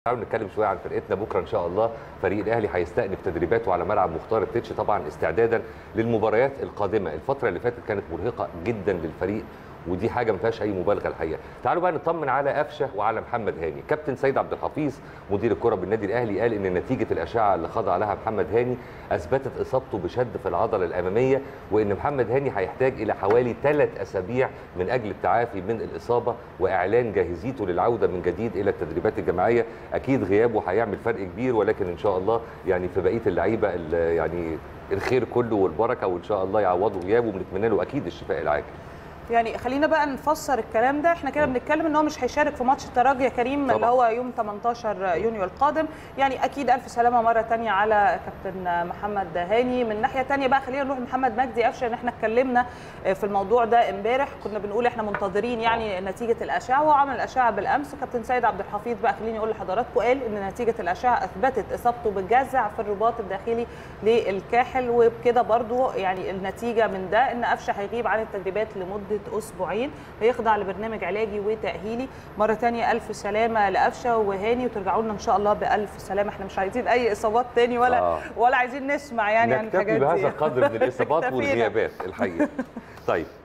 تعالوا نتكلم شويه عن فرقتنا بكره ان شاء الله فريق الاهلي هيستأنف تدريباته على ملعب مختار التتش طبعا استعدادا للمباريات القادمه الفتره اللي فاتت كانت مرهقه جدا للفريق ودي حاجه ما فيهاش اي مبالغه الحقيقه تعالوا بقى نطمن على قفشه وعلى محمد هاني كابتن سيد عبد الحفيظ مدير الكره بالنادي الاهلي قال ان نتيجه الاشعه اللي خضع لها محمد هاني اثبتت اصابته بشد في العضله الاماميه وان محمد هاني هيحتاج الى حوالي ثلاث اسابيع من اجل التعافي من الاصابه واعلان جاهزيته للعوده من جديد الى التدريبات الجماعيه اكيد غيابه هيعمل فرق كبير ولكن ان شاء الله يعني في بقيه اللعيبه يعني الخير كله والبركه وان شاء الله يعوضوا غيابه وبنتمنى له اكيد الشفاء العاجل يعني خلينا بقى نفسر الكلام ده احنا كده بنتكلم ان هو مش هيشارك في ماتش الترجي يا كريم طبعا. اللي هو يوم 18 يونيو القادم يعني اكيد الف سلامه مره تانية على كابتن محمد هاني من ناحيه تانية بقى خلينا نروح لمحمد مجدي قفشه ان احنا اتكلمنا في الموضوع ده امبارح كنا بنقول احنا منتظرين يعني نتيجه الاشعه وعمل الاشعه بالامس كابتن سيد عبد الحفيظ بقى خليني اقول لحضراتكم قال ان نتيجه الاشعه اثبتت اصابته بالجزع في الرباط الداخلي للكاحل وبكده برضو يعني النتيجه من ده ان قفشه هيغيب عن التدريبات لمده اسبوعين هيخضع لبرنامج علاجي وتاهيلي مره تانية الف سلامه لقفشه وهاني وترجعوا لنا ان شاء الله بالف سلامه احنا مش عايزين اي اصابات تاني ولا آه. ولا عايزين نسمع يعني عن نكتفي الحاجات بهذا دي القدر من الاصابات اكتفينا. والغيابات الحقيقه طيب